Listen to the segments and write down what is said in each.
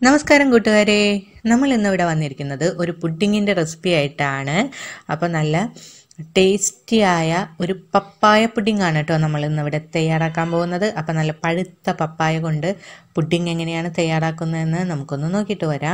നമസ്കാരം കൂട്ടുകാരെ നമ്മൾ ഇന്നിവിടെ വന്നിരിക്കുന്നത് ഒരു പുഡിങ്ങിൻ്റെ റെസിപ്പി ആയിട്ടാണ് അപ്പോൾ നല്ല ടേസ്റ്റിയായ ഒരു പപ്പായ പുഡിംഗ് ആണ് കേട്ടോ നമ്മൾ ഇന്നിവിടെ തയ്യാറാക്കാൻ പോകുന്നത് അപ്പോൾ നല്ല പഴുത്ത പപ്പായ കൊണ്ട് പുഡിംഗ് എങ്ങനെയാണ് തയ്യാറാക്കുന്നതെന്ന് നമുക്കൊന്ന് നോക്കിയിട്ട് വരാം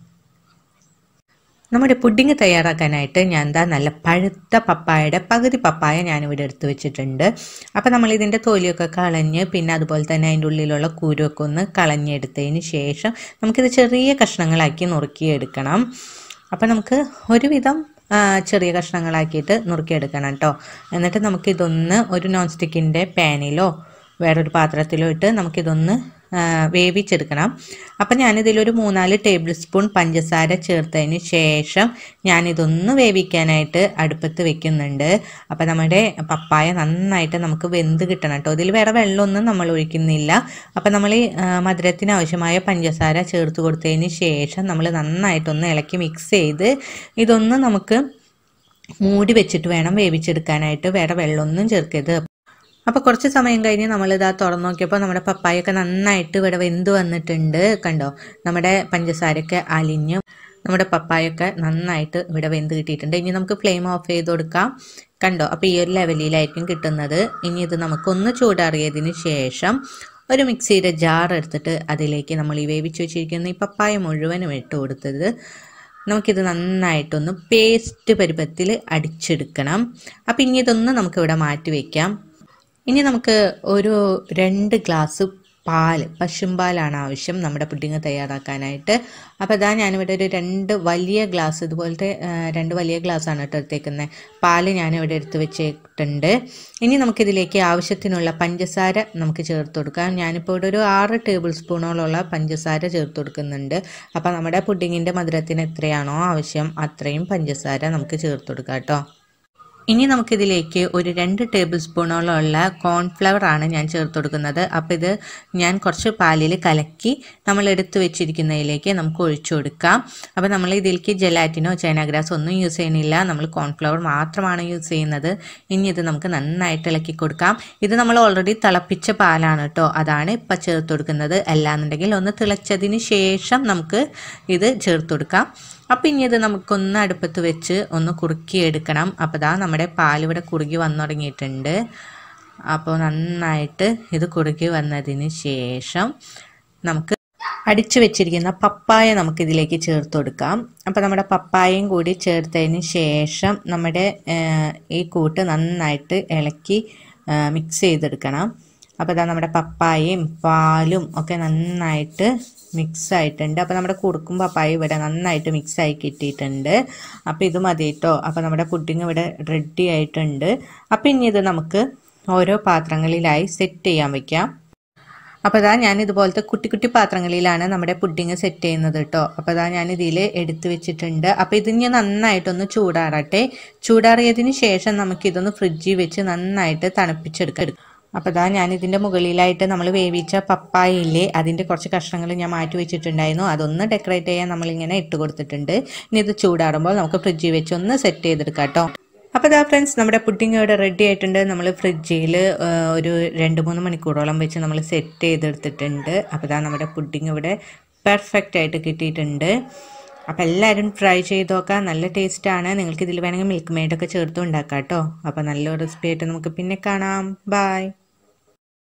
നമ്മുടെ പുഡിംഗ് തയ്യാറാക്കാനായിട്ട് ഞാൻ എന്താ നല്ല പഴുത്ത പപ്പായയുടെ പകുതി പപ്പായ ഞാനിവിടെ എടുത്തു വെച്ചിട്ടുണ്ട് അപ്പോൾ നമ്മൾ ഇതിൻ്റെ തൊലിയൊക്കെ കളഞ്ഞ് പിന്നെ അതുപോലെ തന്നെ അതിൻ്റെ ഉള്ളിലുള്ള കുരുവൊക്കെ ഒന്ന് കളഞ്ഞെടുത്തതിന് ശേഷം നമുക്കിത് ചെറിയ കഷ്ണങ്ങളാക്കി നുറുക്കിയെടുക്കണം അപ്പോൾ നമുക്ക് ഒരുവിധം ആ, ചെറിയ കഷ്ണങ്ങളാക്കിയിട്ട് നുറുക്കിയെടുക്കണം കേട്ടോ എന്നിട്ട് നമുക്കിതൊന്ന് ഒരു നോൺ സ്റ്റിക്കിൻ്റെ പാനിലോ വേറൊരു പാത്രത്തിലോ ഇട്ട് നമുക്കിതൊന്ന് ആ, വേവിച്ചെടുക്കണം അപ്പം ഞാനിതിലൊരു മൂന്നാല് ടേബിൾ സ്പൂൺ പഞ്ചസാര ചേർത്തതിന് ശേഷം ഞാനിതൊന്ന് വേവിക്കാനായിട്ട് അടുപ്പത്ത് വെക്കുന്നുണ്ട് അപ്പം നമ്മുടെ പപ്പായ നന്നായിട്ട് നമുക്ക് വെന്ത് കിട്ടണം കേട്ടോ ഇതിൽ വേറെ വെള്ളമൊന്നും നമ്മൾ ഒഴിക്കുന്നില്ല അപ്പം നമ്മൾ ഈ ആ, മധുരത്തിന് ആവശ്യമായ പഞ്ചസാര ചേർത്ത് കൊടുത്തതിന് ശേഷം നമ്മൾ നന്നായിട്ടൊന്ന് ഇളക്കി മിക്സ് ചെയ്ത് ഇതൊന്ന് നമുക്ക് മൂടി വെച്ചിട്ട് വേണം വേവിച്ചെടുക്കാനായിട്ട് വേറെ വെള്ളമൊന്നും ചേർക്കരുത് അപ്പോൾ കുറച്ച് സമയം കഴിഞ്ഞ് നമ്മളിതാ തുറന്നു നോക്കിയപ്പോൾ നമ്മുടെ പപ്പായൊക്കെ നന്നായിട്ട് ഇവിടെ വെന്ത് വന്നിട്ടുണ്ട് കണ്ടോ നമ്മുടെ പഞ്ചസാരയൊക്കെ അലിഞ്ഞ് നമ്മുടെ പപ്പായൊക്കെ നന്നായിട്ട് ഇവിടെ വെന്ത് കിട്ടിയിട്ടുണ്ട് ഇനി നമുക്ക് ഫ്ലെയിം ഓഫ് ചെയ്ത് കൊടുക്കാം കണ്ടോ അപ്പോൾ ഈ ഒരു ലെവലിലായിരിക്കും കിട്ടുന്നത് ഇനി ഇത് നമുക്കൊന്ന് ചൂടാറിയതിന് ശേഷം ഒരു മിക്സിയുടെ ജാർ എടുത്തിട്ട് അതിലേക്ക് നമ്മൾ ഈ വേവിച്ച് വെച്ചിരിക്കുന്ന ഈ പപ്പായ മുഴുവനും ഇട്ട് കൊടുത്തത് നമുക്കിത് നന്നായിട്ടൊന്ന് പേസ്റ്റ് പരുപ്പത്തിൽ അടിച്ചെടുക്കണം അപ്പം ഇനി ഇതൊന്ന് നമുക്കിവിടെ മാറ്റി വയ്ക്കാം ഇനി നമുക്ക് ഒരു രണ്ട് ഗ്ലാസ് പാല് പശുമ്പാലാണ് ആവശ്യം നമ്മുടെ പുഡിങ് തയ്യാറാക്കാനായിട്ട് അപ്പോൾ അതാ ഞാനിവിടെ ഒരു രണ്ട് വലിയ ഗ്ലാസ് ഇതുപോലത്തെ ആ, രണ്ട് വലിയ ഗ്ലാസ്സാണ് കേട്ടോ എടുത്തേക്കുന്നത് പാല് ഞാനിവിടെ എടുത്ത് വെച്ചിട്ടുണ്ട് ഇനി നമുക്കിതിലേക്ക് ആവശ്യത്തിനുള്ള പഞ്ചസാര നമുക്ക് ചേർത്ത് കൊടുക്കാം ഞാനിപ്പോൾ ഇവിടെ ഒരു ആറ് ടേബിൾ സ്പൂണോളമുള്ള പഞ്ചസാര ചേർത്ത് കൊടുക്കുന്നുണ്ട് അപ്പോൾ നമ്മുടെ പുഡിങ്ങിൻ്റെ മധുരത്തിന് എത്രയാണോ ആവശ്യം അത്രയും പഞ്ചസാര നമുക്ക് ചേർത്ത് കൊടുക്കാം കേട്ടോ ഇനി നമുക്കിതിലേക്ക് ഒരു രണ്ട് ടേബിൾ സ്പൂണോളമുള്ള കോൺഫ്ലവർ ആണ് ഞാൻ ചേർത്ത് കൊടുക്കുന്നത് അപ്പോൾ ഇത് ഞാൻ കുറച്ച് പാലിൽ കലക്കി നമ്മൾ എടുത്തു വെച്ചിരിക്കുന്നതിലേക്ക് നമുക്ക് ഒഴിച്ചു കൊടുക്കാം അപ്പോൾ നമ്മൾ ഇതിലേക്ക് ജെലാറ്റിനോ ചൈനാഗ്രാസോ ഒന്നും യൂസ് ചെയ്യുന്നില്ല നമ്മൾ കോൺഫ്ലവർ മാത്രമാണ് യൂസ് ചെയ്യുന്നത് ഇനി ഇത് നമുക്ക് നന്നായിട്ട് ഇളക്കി കൊടുക്കാം ഇത് നമ്മൾ ഓൾറെഡി തിളപ്പിച്ച പാലാണ് കേട്ടോ അതാണ് ഇപ്പം ചേർത്ത് കൊടുക്കുന്നത് അല്ലാന്നുണ്ടെങ്കിൽ ഒന്ന് തിളച്ചതിന് ശേഷം നമുക്ക് ഇത് ചേർത്ത് കൊടുക്കാം അപ്പം ഇനി ഇത് നമുക്കൊന്ന് അടുപ്പത്ത് വെച്ച് ഒന്ന് കുറുക്കിയെടുക്കണം അപ്പോൾ ദാ നമ്മുടെ പാലിവിടെ കുറുകി വന്നു തുടങ്ങിയിട്ടുണ്ട് അപ്പോൾ നന്നായിട്ട് ഇത് കുറുകി വന്നതിന് ശേഷം നമുക്ക് അടിച്ചു വെച്ചിരിക്കുന്ന പപ്പായ നമുക്കിതിലേക്ക് ചേർത്ത് കൊടുക്കാം അപ്പോൾ നമ്മുടെ പപ്പായയും കൂടി ചേർത്തതിന് ശേഷം നമ്മുടെ ആ, ഈ കൂട്ട് നന്നായിട്ട് ഇളക്കി മിക്സ് ചെയ്തെടുക്കണം അപ്പോൾ ഇതാ നമ്മുടെ പപ്പായയും പാലും ഒക്കെ നന്നായിട്ട് മിക്സ് ആയിട്ടുണ്ട് അപ്പോൾ നമ്മുടെ കുറുക്കും പപ്പായ ഇവിടെ നന്നായിട്ട് മിക്സ് ആയി കിട്ടിയിട്ടുണ്ട് അപ്പോൾ ഇത് മതി കേട്ടോ അപ്പോൾ നമ്മുടെ പുഡിങ് ഇവിടെ റെഡി ആയിട്ടുണ്ട് അപ്പോൾ ഇനി ഇത് നമുക്ക് ഓരോ പാത്രങ്ങളിലായി സെറ്റ് ചെയ്യാൻ വെക്കാം അപ്പോൾ ഇതാ ഞാൻ ഇതുപോലത്തെ കുട്ടി കുട്ടി പാത്രങ്ങളിലാണ് നമ്മുടെ പുഡിങ് സെറ്റ് ചെയ്യുന്നത് കേട്ടോ അപ്പോൾ ഇതാ ഞാൻ ഇതിൽ എടുത്തു വെച്ചിട്ടുണ്ട് അപ്പോൾ ഇതിന് നന്നായിട്ടൊന്ന് ചൂടാറട്ടെ ചൂടാറിയതിന് ശേഷം നമുക്കിതൊന്ന് ഫ്രിഡ്ജിൽ വെച്ച് നന്നായിട്ട് തണുപ്പിച്ചെടുക്കാം അപ്പോൾ ഇതാ ഞാൻ ഇതിൻ്റെ മുകളിലായിട്ട് നമ്മൾ വേവിച്ച പപ്പായയില്ലേ അതിൻ്റെ കുറച്ച് കഷ്ണങ്ങൾ ഞാൻ മാറ്റി വെച്ചിട്ടുണ്ടായിരുന്നു അതൊന്ന് ഡെക്കറേറ്റ് ചെയ്യാൻ നമ്മളിങ്ങനെ ഇട്ട് കൊടുത്തിട്ടുണ്ട് ഇനി ഇത് ചൂടാറുമ്പോൾ നമുക്ക് ഫ്രിഡ്ജിൽ വെച്ച് ഒന്ന് സെറ്റ് ചെയ്തെടുക്കാം കേട്ടോ അപ്പോൾ ഇതാ ഫ്രണ്ട്സ് നമ്മുടെ പുഡിംഗ് ഇവിടെ റെഡി ആയിട്ടുണ്ട് നമ്മൾ ഫ്രിഡ്ജിൽ ഒരു രണ്ട് മൂന്ന് മണിക്കൂറോളം വെച്ച് നമ്മൾ സെറ്റ് ചെയ്തെടുത്തിട്ടുണ്ട് അപ്പോൾ ഇതാ നമ്മുടെ പുഡിംഗ് ഇവിടെ പെർഫെക്റ്റ് ആയിട്ട് കിട്ടിയിട്ടുണ്ട് അപ്പോൾ എല്ലാവരും ട്രൈ ചെയ്ത് നോക്കാം നല്ല ടേസ്റ്റാണ് നിങ്ങൾക്ക് ഇതിൽ വേണമെങ്കിൽ മിൽക്ക് മെയ്ഡൊക്കെ ചേർത്ത് ഉണ്ടാക്കാം കേട്ടോ അപ്പോൾ നല്ലൊരു റെസിപ്പി ആയിട്ട് നമുക്ക് പിന്നെ കാണാം ബായ്